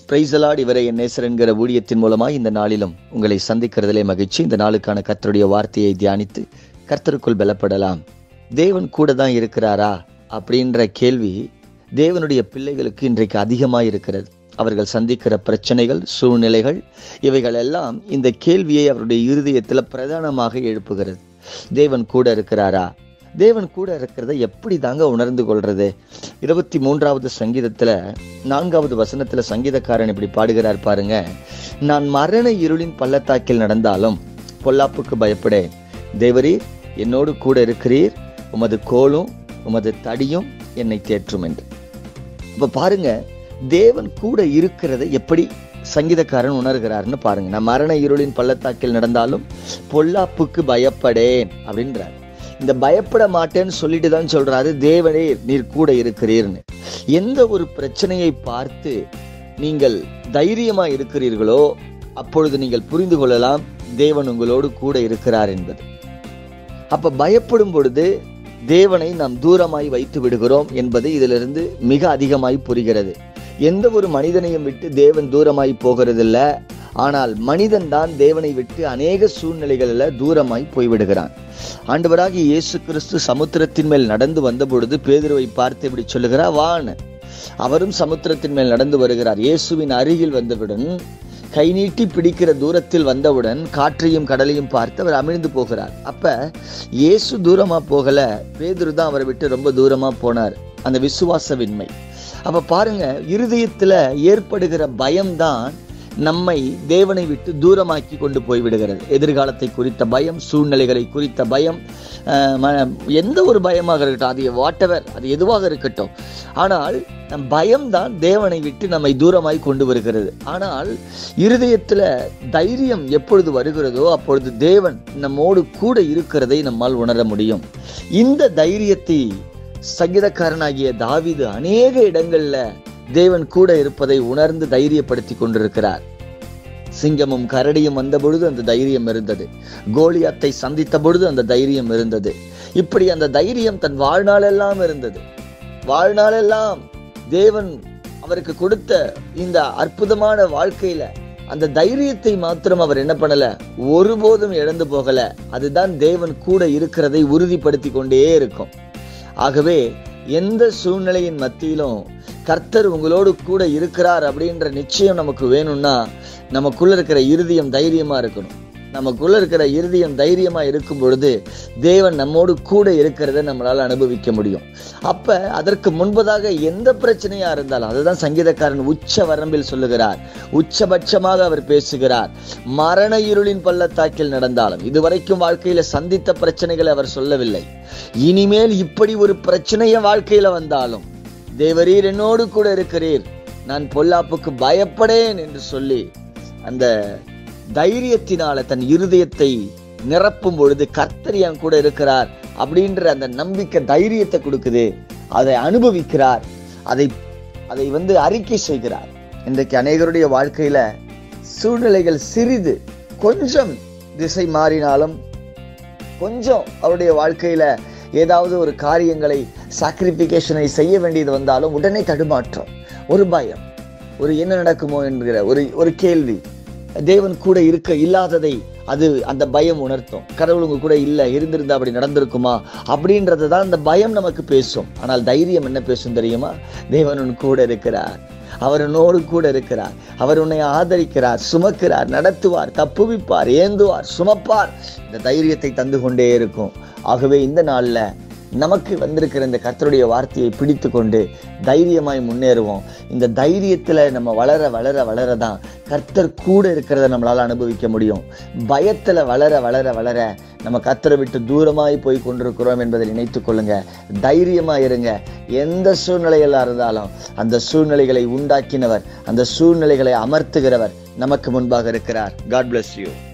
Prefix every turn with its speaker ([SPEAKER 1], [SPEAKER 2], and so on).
[SPEAKER 1] பிரைசலாட் இவரை என் நேசர் என்கிற ஊழியத்தின் மூலமாய் இந்த நாளிலும் உங்களை சந்திக்கிறதிலே மகிழ்ச்சி இந்த நாளுக்கான கர்த்தருடைய வார்த்தையை தியானித்து கர்த்தருக்குள் பலப்படலாம் தேவன் கூட தான் இருக்கிறாரா அப்படின்ற கேள்வி தேவனுடைய பிள்ளைகளுக்கு இன்றைக்கு அதிகமாக இருக்கிறது அவர்கள் சந்திக்கிற பிரச்சனைகள் சூழ்நிலைகள் இவைகள் எல்லாம் இந்த கேள்வியை அவருடைய இருதயத்தில் பிரதானமாக எழுப்புகிறது தேவன் கூட இருக்கிறாரா தேவன் கூட இருக்கிறத எப்படி தாங்க உணர்ந்து கொள்றது இருபத்தி மூன்றாவது சங்கீதத்துல நான்காவது வசனத்துல சங்கீதக்காரன் இப்படி பாடுகிறார் பாருங்க நான் மரண இருளின் பள்ளத்தாக்கில் நடந்தாலும் பொல்லாப்புக்கு பயப்படேன் தேவரீர் என்னோடு கூட இருக்கிறீர் உமது கோலும் உமது தடியும் என்னை தேற்றும் என்று இப்ப பாருங்க தேவன் கூட இருக்கிறத எப்படி சங்கீதக்காரன் உணர்கிறார்னு பாருங்க நான் மரண இருளின் பள்ளத்தாக்கில் நடந்தாலும் பொல்லாப்புக்கு பயப்படேன் அப்படின்றார் இந்த பயப்பட மாட்டேன்னு சொல்லிட்டு தான் சொல்றாரு தேவனே நீர் கூட இருக்கிறீர்னு எந்த ஒரு பிரச்சனையை பார்த்து நீங்கள் தைரியமா இருக்கிறீர்களோ அப்பொழுது நீங்கள் புரிந்து கொள்ளலாம் தேவன் உங்களோடு கூட இருக்கிறார் என்பது அப்ப பயப்படும் பொழுது தேவனை நாம் தூரமாய் வைத்து விடுகிறோம் என்பது இதிலிருந்து மிக அதிகமாய் புரிகிறது எந்த ஒரு மனிதனையும் விட்டு தேவன் தூரமாய் போகிறதில்ல ஆனால் மனிதன் தான் தேவனை விட்டு அநேக சூழ்நிலைகளில் தூரமாய் போய்விடுகிறான் ஆண்டவராகி இயேசு கிறிஸ்து சமுத்திரத்தின் மேல் நடந்து வந்த பொழுது பேதுருவை பார்த்து இப்படி சொல்லுகிறார் வான் அவரும் சமுத்திரத்தின் மேல் நடந்து வருகிறார் இயேசுவின் அருகில் வந்தவுடன் கை நீட்டி பிடிக்கிற தூரத்தில் வந்தவுடன் காற்றையும் கடலையும் பார்த்து அவர் அமிழ்ந்து போகிறார் அப்ப இயேசு தூரமா போகல பேதுரு தான் அவரை விட்டு ரொம்ப தூரமா போனார் அந்த விசுவாசவின்மை அப்ப பாருங்க இருதயத்துல ஏற்படுகிற பயம்தான் நம்மை தேவனை விட்டு தூரமாக்கி கொண்டு போய் விடுகிறது எதிர்காலத்தை குறித்த பயம் சூழ்நிலைகளை குறித்த பயம் எந்த ஒரு பயமாக இருக்கட்டும் அது வாட்டவர் அது எதுவாக இருக்கட்டும் ஆனால் நம் பயம்தான் தேவனை விட்டு நம்மை தூரமாய் கொண்டு வருகிறது ஆனால் இருதயத்துல தைரியம் எப்பொழுது வருகிறதோ அப்பொழுது தேவன் நம்மோடு கூட இருக்கிறதை நம்மால் உணர முடியும் இந்த தைரியத்தை சங்கீதக்காரனாகிய தாவிது அநேக இடங்கள்ல தேவன் கூட இருப்பதை உணர்ந்து தைரியப்படுத்தி கொண்டிருக்கிறார் சிங்கமும் கரடியும் வந்த பொழுது அந்த தைரியம் இருந்தது கோலியாத்தை சந்தித்த பொழுது அந்த தைரியம் இருந்தது இப்படி அந்த தைரியம் தன் வாழ்நாளெல்லாம் இருந்தது வாழ்நாளெல்லாம் தேவன் அவருக்கு கொடுத்த இந்த அற்புதமான வாழ்க்கையில அந்த தைரியத்தை மாத்திரம் அவர் என்ன பண்ணல ஒருபோதும் இழந்து போகல அதுதான் தேவன் கூட இருக்கிறதை உறுதிப்படுத்தி கொண்டே இருக்கும் ஆகவே எந்த சூழ்நிலையின் மத்தியிலும் கர்த்தர் உங்களோடு கூட இருக்கிறார் அப்படின்ற நிச்சயம் நமக்கு வேணும்னா நமக்குள்ள இருக்கிற இருதயம் தைரியமா இருக்கணும் நமக்குள்ள இருக்கிற இருதயம் தைரியமா இருக்கும் பொழுது தேவன் நம்மோடு கூட இருக்கிறத நம்மளால அனுபவிக்க முடியும் அப்ப அதற்கு முன்பதாக எந்த பிரச்சனையா இருந்தாலும் அதுதான் சங்கீதக்காரன் உச்ச வரம்பில் சொல்லுகிறார் உச்சபட்சமாக அவர் பேசுகிறார் மரண இருளின் பள்ளத்தாக்கில் நடந்தாலும் இதுவரைக்கும் வாழ்க்கையில சந்தித்த பிரச்சனைகளை அவர் சொல்லவில்லை இனிமேல் இப்படி ஒரு பிரச்சனைய வாழ்க்கையில வந்தாலும் தேவரீர் என்னோடு கூட இருக்கிறீர் நான் பொல்லாப்புக்கு பயப்படேன் என்று சொல்லி அந்த தைரியத்தினால தன் இருதயத்தை நிரப்பும் பொழுது கர்த்தர் என் கூட இருக்கிறார் அப்படின்ற அந்த நம்பிக்கை தைரியத்தை கொடுக்குது அதை அனுபவிக்கிறார் அதை அதை வந்து அறிக்கை செய்கிறார் இன்றைக்கு அநேகருடைய வாழ்க்கையில சூழ்நிலைகள் சிறிது கொஞ்சம் திசை மாறினாலும் கொஞ்சம் அவருடைய வாழ்க்கையில ஏதாவது ஒரு காரியங்களை சாக்ரிபிகேஷனை செய்ய வேண்டியது வந்தாலும் உடனே தடுமாற்றம் ஒரு பயம் ஒரு என்ன நடக்குமோ என்கிற ஒரு ஒரு கேள்வி தேவன் கூட இருக்க இல்லாததை அது அந்த பயம் உணர்த்தும் கடவுள் உங்க கூட இல்லை இருந்திருந்தா அப்படி நடந்திருக்குமா அப்படின்றது தான் அந்த பயம் நமக்கு பேசும் ஆனால் தைரியம் என்ன பேசும் தெரியுமா தேவன் உன் கூட இருக்கிறார் அவர் உன்னோடு கூட இருக்கிறார் அவர் உன்னை ஆதரிக்கிறார் சுமக்கிறார் நடத்துவார் தப்புவிப்பார் ஏந்துவார் சுமப்பார் இந்த தைரியத்தை தந்து கொண்டே இருக்கும் ஆகவே இந்த நாளில் நமக்கு வந்திருக்கிற இந்த கர்த்தருடைய வார்த்தையை பிடித்து கொண்டு தைரியமாய் முன்னேறுவோம் இந்த தைரியத்தில் நம்ம வளர வளர வளர தான் கர்த்தர் கூட இருக்கிறத நம்மளால் அனுபவிக்க முடியும் பயத்தில் வளர வளர வளர நம்ம கர்த்தரை விட்டு தூரமாய் போய் கொண்டிருக்கிறோம் என்பதை நினைத்து கொள்ளுங்க தைரியமா இருங்க எந்த சூழ்நிலையெல்லாம் இருந்தாலும் அந்த சூழ்நிலைகளை உண்டாக்கினவர் அந்த சூழ்நிலைகளை அமர்த்துகிறவர் நமக்கு முன்பாக இருக்கிறார் காட் பிளஸ் யூ